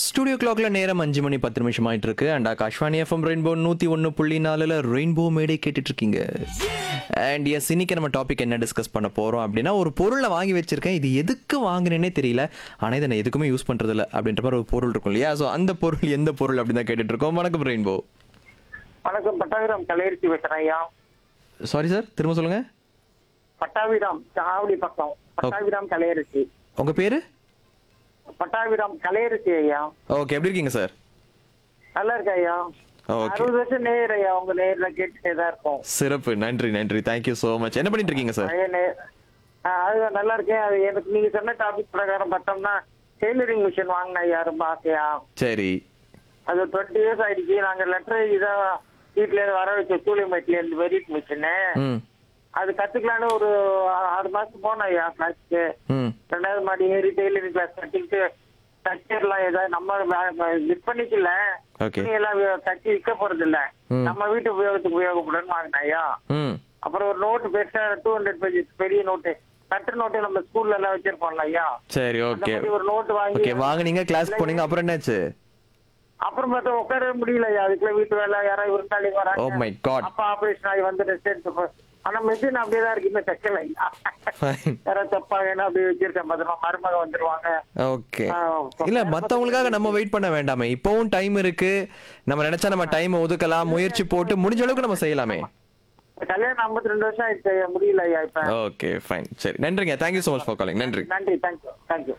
Studio கிளாக்ல நேரம் அஞ்சு மணி பத்து நிமிஷம் ஆயிட்டு இருக்கு அண்ட் ஆகாஷ்வாணி எஃப்எம் ரெயின்போ நூத்தி ஒன்று புள்ளி நாலுல ரெயின்போ மேடை கேட்டுட்டு இருக்கீங்க அண்ட் எஸ் இன்னைக்கு நம்ம டாபிக் என்ன டிஸ்கஸ் பண்ண போறோம் அப்படின்னா ஒரு பொருளை வாங்கி வச்சிருக்கேன் இது எதுக்கு வாங்கினேனே தெரியல ஆனா இதை நான் எதுக்குமே யூஸ் பண்றது இல்ல அப்படின்ற மாதிரி ஒரு பொருள் இருக்கும் இல்லையா ஸோ அந்த பொருள் எந்த பொருள் அப்படின்னு தான் கேட்டுட்டு இருக்கோம் வணக்கம் ரெயின்போ வணக்கம் பட்டாபிராம் கலையரிசி பேசுறேன் ஐயா சாரி சார் திரும்ப சொல்லுங்க பட்டாபிராம் சாவடி பக்கம் பட்டாபிராம் கலையரிசி உங்க பேரு பட்டாபிராம் கலையரிசி ஐயா ஓகே எப்படி இருக்கீங்க சார் நல்லா இருக்கு ஐயா ஓகே அறுபது வருஷம் நேர் ஐயா உங்க நேர்ல கேட்டுட்டே தான் இருக்கும் சிறப்பு நன்றி நன்றி தேங்க்யூ ஸோ மச் என்ன பண்ணிட்டு இருக்கீங்க சார் ஐயா, நே- ஆ, அது நல்லா இருக்கேன் அது எனக்கு நீங்க சொன்ன டாபிக் பிரகாரம் பார்த்தோம்னா டெய்லரிங் மிஷின் வாங்கினேன் ஐயா ரொம்ப ஆசையா சரி அது டுவெண்ட்டி இயர்ஸ் ஆயிடுச்சு நாங்க லெட்டர் இதான் வீட்ல இருந்து வர வச்ச சூளிமேட்ல இருந்து வெரிட் மிஷினு ம் அது கத்துக்கலான்னு ஒரு ஆ- ஆறு மாசம் போனேன் ஐயா கிளாஸ்க்கு ம் ரெண்டாவது மாடி ஏறி டெய்லரிங் கிளாஸ் கட்டிக்கிட்டு தச்சிடலாம் ஏதாவது நம்ம விற்பனைக்கு இல்ல Okay. துணி எல்லாம் வி- தச்சு விற்க போறது இல்ல ம். நம்ம வீட்டு உபயோகத்துக்கு உபயோகப்படும் வாங்கினாயா ம் அப்புறம் ஒரு நோட்டு பெருசா டூ ஹண்ட்ரட் பேஜஸ் பெரிய நோட்டு கட்டு நோட்டு நம்ம ஸ்கூல்ல எல்லாம் வச்சிருப்போம்ல ஐயா சரி அந்த ஓகே மாதிரி ஒரு நோட்டு வாங்கி ஓகே வாங்குனீங்க கிளாஸ் போனீங்க அப்புறம் என்னாச்சு அப்புறம் பார்த்தா உட்கார முடியல ஐயா அதுக்குள்ள வீட்டு வேலை யாராவது விருந்தாளி ஓ வராங்க மை காட் அப்பா ஆபரேஷன் ஆகி வந்து ரெஸ்ட் எடுத்து ஆனா மெஷின் அப்படியே தான் இருக்கு இன்னும் தைக்கல ஐயா யாராவது தப்பா வேணும் அப்படியே வச்சிருக்கேன் பத்திரமா மருமக வந்துருவாங்க ஓகே ஆ, இல்ல மத்தவங்களுக்காக நம்ம வெயிட் பண்ண வேண்டாமே இப்பவும் டைம் இருக்கு நம்ம நினைச்சா நம்ம டைம் ஒதுக்கலாம் முயற்சி போட்டு முடிஞ்ச அளவுக்கு நம்ம செய்யலாமே கல்யாணம் 52 ரெண்டு வருஷம் ஆயிடுச்சு ஐயா, முடியல ஐயா இப்ப ஓகே ஃபைன் சரி நன்றிங்க thank you so much for calling நன்றி நன்றி தேங்க்யூ தேங்க்யூ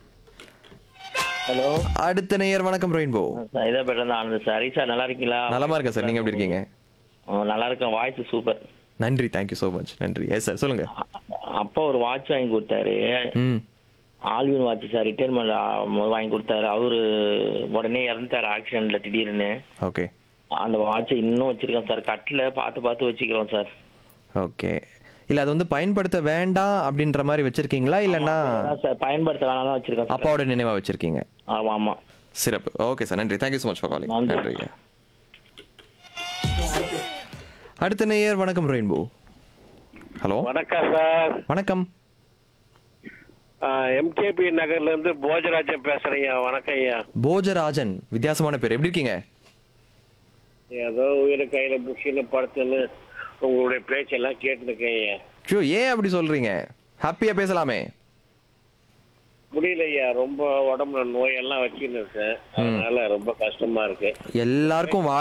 ஹலோ அடுத்த நேயர் வணக்கம் ரெயின்போ இதை பெட்டர் தான் ஆனந்த் சார் சார் நல்லா இருக்கீங்களா நலமா இருக்கேன் சார் நீங்க எப்படி இருக்கீங்க ஆ, நல்லா இருக்கேன் வாய்ஸ் சூப்பர் நன்றி தேங்க்யூ ஸோ மச் நன்றி எஸ் சார் சொல்லுங்க அப்பா ஒரு வாட்ச் வாங்கி கொடுத்தாரு ம் ஆல்வின் வாட்ச் சார் ரிட்டைர்மெண்ட் வாங்கி கொடுத்தாரு அவரு உடனே இறந்துட்டாரு ஆக்சிடென்ட்ல திடீர்னு ஓகே அந்த வாட்சை இன்னும் வச்சிருக்கேன் சார் கட்டில் பார்த்து பார்த்து வச்சுக்கிறோம் சார் ஓகே இல்ல அது வந்து பயன்படுத்த வேண்டாம் அப்படின்ற மாதிரி வச்சிருக்கீங்களா இல்லைன்னா அதான் சார் பயன்படுத்த வேணாம் தான் வச்சிருக்கேன் சார் அப்பாவோட நினைவா வச்சிருக்கீங்க ஆமா ஆமா சிறப்பு ஓகே சார் நன்றி thank you so much for calling நன்றி. நன்றிங்க அடுத்த நேயர் வணக்கம் ரெயின்போ ஹலோ வணக்கம் சார் வணக்கம் எம்கேபி நகர்ல இருந்து போஜராஜன் பேசுறேங்க வணக்கம் ஐயா போஜராஜன் வித்தியாசமான பேர் எப்படி இருக்கீங்க ஏதோ உயிரை கையில புஷின்னு படுத்துன்னு உங்களுடைய பேச்செல்லாம் கேட்டுருக்கேன் ஐயா ஷோ ஏன் அப்படி சொல்றீங்க ஹாப்பியா பேசலாமே முடியல ஐயா ரொம்ப உடம்புல நோயெல்லாம் வச்சுன்னு இருக்கேன் அதனால ரொம்ப கஷ்டமா இருக்கு எல்லாருக்கும்